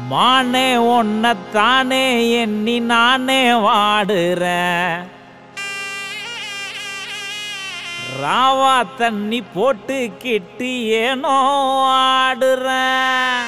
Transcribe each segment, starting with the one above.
மானே ஒன்னத்தானே எண்ணி நானே வாடுறேன் ராவா தண்ணி போட்டு கிட்டி ஏனோ ஆடுறேன்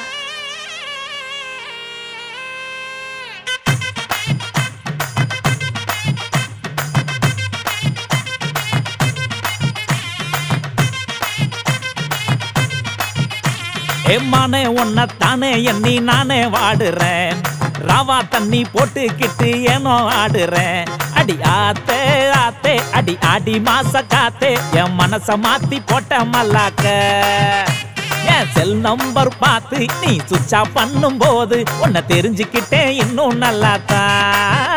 ஏமானே உன்னத்தானே எண்ணி நானே வாடுறேன் ராவா தண்ணி போட்டுக்கிட்டு ஏனோ ஆடுறேன் அடி ஆத்தே ஆத்தே அடி ஆடி மாச காத்தே என் மனச மாத்தி போட்ட மல்லாக்க என் செல் நம்பர் பார்த்து நீ சுவிட்சா பண்ணும் போது உன்னை தெரிஞ்சுக்கிட்டேன் இன்னும் நல்லாத்தான்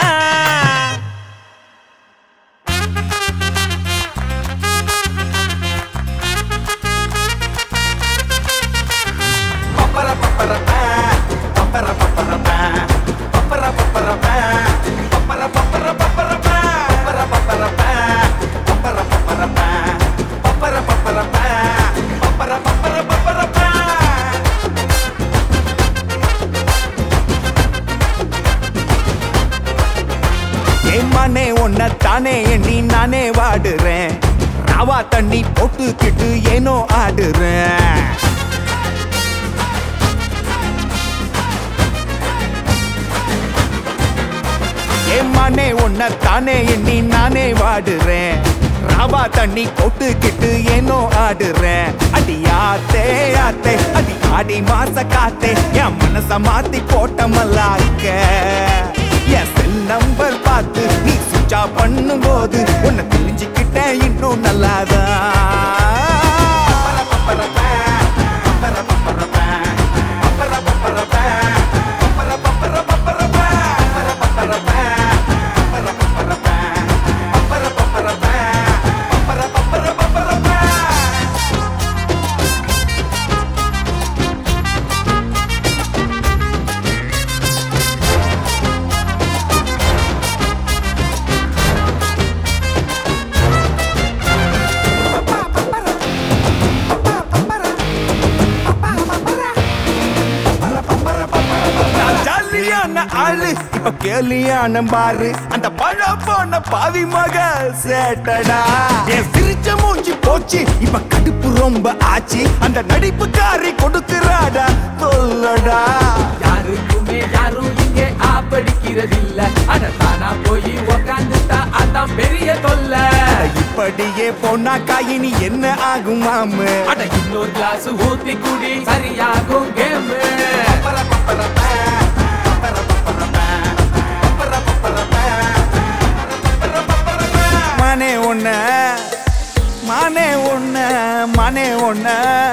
ஏமானே உன்னை தானே எண்ணி நானே வாடுறேன் ராவா தண்ணி போட்டுக்கிட்டு ஏனோ ஆடுறேன் ஏமானே உன்னை தானே எண்ணி நானே வாடுறேன் ராவா தண்ணி போட்டுக்கிட்டு ஏனோ ஆடுறேன் அடி ஆத்தே ஆத்தே அடி ஆடி மாச காத்தே என் மனச மாத்தி போட்ட மல்லாக்க என் செல் நம்பர் பார்த்து நீ சுவிட்சா பண்ணும் போது உன்னை தெரிஞ்சுக்கிட்டேன் இன்னும் நல்லாதான் நான் ஜாலியான ஆளு இப்ப கேலியான பாரு அந்த பழ போன பாவி மக சேட்டடா என் சிரிச்ச மூஞ்சி போச்சு இப்ப கடுப்பு ரொம்ப ஆச்சு அந்த நடிப்புக்காரி கொடுக்குறாடா சொல்லடா யாருக்குமே யாரும் இங்கே ஆப்படிக்கிறதில்ல அட தானா போய் உக்காந்துட்டா அதான் பெரிய தொல்லை இப்படியே போனா காயினி என்ன ஆகும் மாமு அட இன்னொரு கிளாஸ் ஊத்தி குடி சரியாகும் கேம் மானே ஒண்ண மானே ஒண்ண மானே ஒண்ண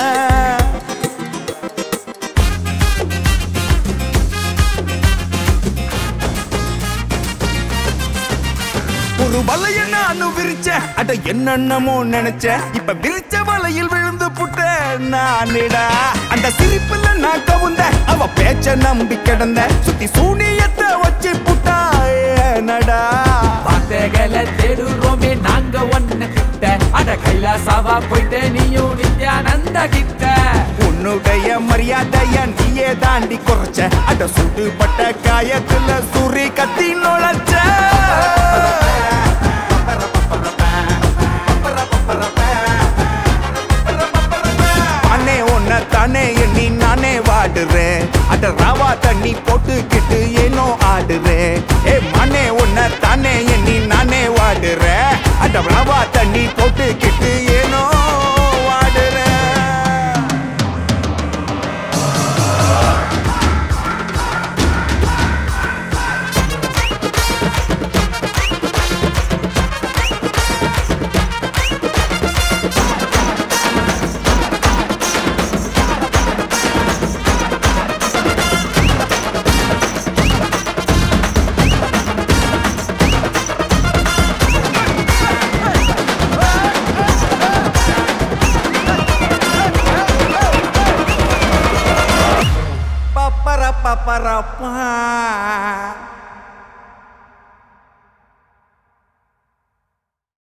ஒரு வலைய நானும் விரிச்சேன் அட என்னென்னமோ நினைச்சேன் இப்ப விரிச்ச வலையில் விழுந்து புட்ட நானிடா அந்த சிரிப்புல நான் கவுந்த அவ பேச்ச நம்பி கிடந்த சுத்தி சூனியத்தை வச்சு புட்டா ஏனடா வார்த்தைகளை தேடுறோமே நாங்க ஒன்ன கிட்ட அட கைலாசாவா போயிட்ட நீயும் நித்யானந்த கிட்ட உன்னுடைய மரியாதைய நீயே தாண்டி குறைச்ச அட சுட்டுப்பட்ட காயத்துல சுரி கத்தி நுழைச்ச அண்ணே உன்னை தானே எண்ணி நானே வாடுறேன் அட ராவா தண்ணி போட்டுக்கிட்டு ஏனோ ஆடுறேன் ஏ மண்ணே உன்னை தானே எண்ணி நானே வாடுறேன் அட ராவா தண்ணி போட்டுக்கிட்டு ஏனோ வாடுறேன் பப்பர பப்பர பா